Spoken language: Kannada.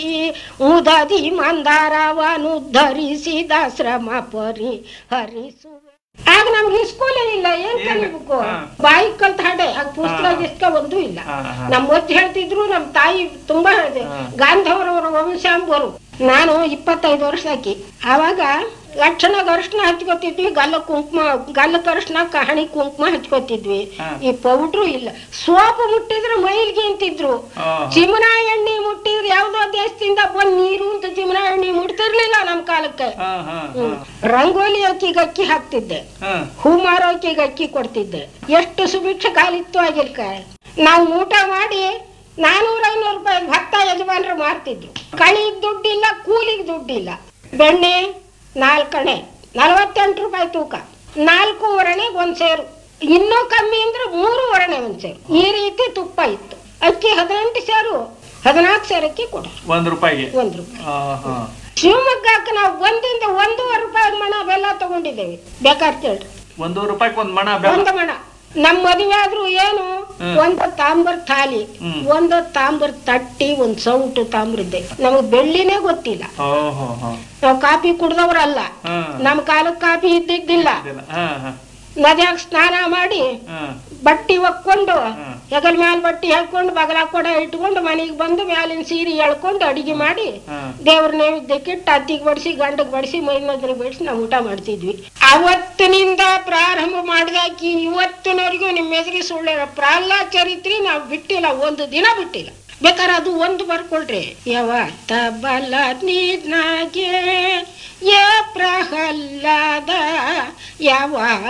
ಉದದಿ ಮಂದಾರವನು ಧರಿಸಿದ ಶ್ರಮ ಪರಿ ಹರಿಸುವೆ ಆಗ ನಮ್ಗೆ ಸ್ಕೂಲೇ ಇಲ್ಲ ಏನ್ ಇಲ್ಲ. ಕಲಿಬೇಕು ಹಾ. ಬಾಯಿ ಕಲ್ತ ಹಾಡೆ ಆಗ ಪುಸ್ತಕ ಹಾ. ಗಿಸ್ಕ ಒಂದು ಇಲ್ಲ ಹಾ, ಹಾ. ನಮ್ಮ ಅಜ್ಜಿ ಹೇಳ್ತಿದ್ರು ನಮ್ ತಾಯಿ ತುಂಬಾ ಹೇಳಿದೆ ಹಾ. ಗಾಂಧವರವರ ವಂಶಾಂಬರು ನಾನು ಇಪ್ಪತ್ತೈದು ವರ್ಷದಾಕಿ ಆವಾಗ ಲಕ್ಷಣ ಅರಿಶಿನ ಹಚ್ಕೋತಿದ್ವಿ ಗಲ್ಲ ಕುಂಕುಮ ಗಲ್ಲಕ್ಕೆ ಅರಿಶಿನ ಹಣಿ ಕುಂಕುಮ ಹಚ್ಕೋತಿದ್ವಿ ಹಾ. ಈ ಪೌಡ್ರು ಇಲ್ಲ ಸೋಪು ಮುಟ್ಟಿದ್ರೆ ಮೈಲ್ಗೆ ಅಂತಿದ್ರು ಆಹಾ. ಚಿಮನ ಎಣ್ಣೆ ಮುಟ್ಟಿದ್ರೆ ಯಾವ್ದೋ ದೇಶದಿಂದ ಬಂದ್ ನೀರು ಅಂತ ಚಿಮನ ಎಣ್ಣೆ ಮುಟ್ತಿರ್ಲಿಲ್ಲ ನಮ್ ಕಾಲಕ್ಕೆ ಹಾ, ಹಾ, ಹ್ಮ್. ಹಾ. ರಂಗೋಲಿ ಅಕ್ಕಿಗೆ ಅಕ್ಕಿ ಹಾಕ್ತಿದ್ದೆ ಹಾ. ಹೂ ಮಾರೋಕಿಗೆ ಅಕ್ಕಿ ಕೊಡ್ತಿದ್ದೆ ಎಷ್ಟು ಸುಭಿಕ್ಷ ಕಾಲಿತ್ತು ಆಗಿಲ್ಕ ನಾವು ಊಟ ಮಾಡಿ ನಾನೂರ ಐನೂರು ರೂಪಾಯಿ ಭತ್ತ ಯಜಮಾನ್ರು ಮಾರ್ತಿದ್ರು ಕಳಿಗ್ ದುಡ್ಡಿಲ್ಲ ಕೂಲಿಗೆ ದುಡ್ಡಿಲ್ಲ ಬೆಣ್ಣೆ ನಾಲ್ಕಣೆ ನಲವತ್ತೆಂಟು ರೂಪಾಯಿ ತೂಕ ನಾಲ್ಕು ಒರಣೆಗೆ ಒಂದ್ ಸೇರು ಇನ್ನೂ ಕಮ್ಮಿ ಅಂದ್ರೆ ಮೂರು ಒರಣೆ ಒಂದ್ ಸೇರು ಈ ರೀತಿ ತುಪ್ಪ ಇತ್ತು ಅಕ್ಕಿ ಹದಿನೆಂಟು ಸೇರು ಹದಿನಾಲ್ಕು ಸೇರಕ್ಕೆ ಕೊಡ ಒಂದ್ ರೂಪಾಯಿಗೆ ಒಂದ್ ರೂಪಾಯಿ ಆಹಾ. ಶಿವಮೊಗ್ಗಕ್ಕೆ ನಾವು ಒಂದಿಂದ ಒಂದೂವರೆ ರೂಪಾಯಿ ಮಣ ಬೆಲ್ಲ ತಗೊಂಡಿದ್ದೇವೆ ಬೇಕಾದ್ರೆ ಕೇಳ್ರಿ ಒಂದೂವರೆ ರೂಪಾಯಿ ಒಂದ್ ಮಣ ಬೆಲ್ಲ ಒಂದು ಮಣ ನಮ್ ಮದುವೆ ಆದ್ರೂ ಏನು ಹ್ಮ್. ಒಂದು ತಾಂಬರ್ ಥಾಲಿ ಹ್ಮ್. ಒಂದು ತಾಂಬರ್ ತಟ್ಟಿ ಒಂದ್ ಸೌಟು ತಾಮ್ರದ್ದೆ ನಮಗ್ ಬೆಳ್ಳಿನೇ ಗೊತ್ತಿಲ್ಲ ಓಹೋ ಹೋ ನಾವು ಕಾಫಿ ಕುಡ್ದವ್ರಲ್ಲ ಹಾ. ನಮ್ ಕಾಲಕ್ಕೆ ಕಾಫಿ ಇದ್ದಿದ್ದಿಲ್ಲ ಇದೆಲ್ಲ. ಹಾ, ಹಾ, ನದಿಯಾಗ ಸ್ನಾನ ಮಾಡಿ ಹಾ. ಬಟ್ಟಿ ಒಕ್ಕೊಂಡು ಹ್ಮ್. ಹೆಗಲ್ ಮ್ಯಾಲ ಬಟ್ಟಿ ಹಾಕೊಂಡು ಬಗಲ ಕೊಡ ಇಟ್ಕೊಂಡು ಮನೆಗೆ ಬಂದು ಮ್ಯಾಲಿನ ಸೀರೆ ಎಳ್ಕೊಂಡು ಅಡಿಗೆ ಮಾಡಿ ಹಾ. ದೇವ್ರ ನೈವೇದ್ಯಕ್ಕೆ ಇಟ್ಟು ಅತ್ತಿಗೆ ಬಡಿಸಿ ಗಂಡಗ್ ಬಡಿಸಿ ಮೈನದ್ರಿಗೆ ಬಡಿಸಿ ನಾವು ಊಟ ಮಾಡ್ತಿದ್ವಿ ಅವತ್ತಿನಿಂದ ಪ್ರಾರಂಭ ಮಾಡಿದಾಕಿ ಇವತ್ತಿನವರೆಗೂ ನಿಮ್ಮ ಎದುರಿಗೆ ಸುಳ್ಳು ಪ್ರಹ್ಲಾದ್ ಚರಿತ್ರೆ ನಾವು ಬಿಟ್ಟಿಲ್ಲ ಒಂದು ದಿನ ಬಿಟ್ಟಿಲ್ಲ ಬೇಕಾದ್ರೆ ಅದು ಒಂದು ಬರ್ಕೊಳ್ರಿ ಯಾವತ್ತ ಬಲ ನೀನಾಗೆ ಯಾ ಪ್ರಹ್ಲಾದ ಯಾವ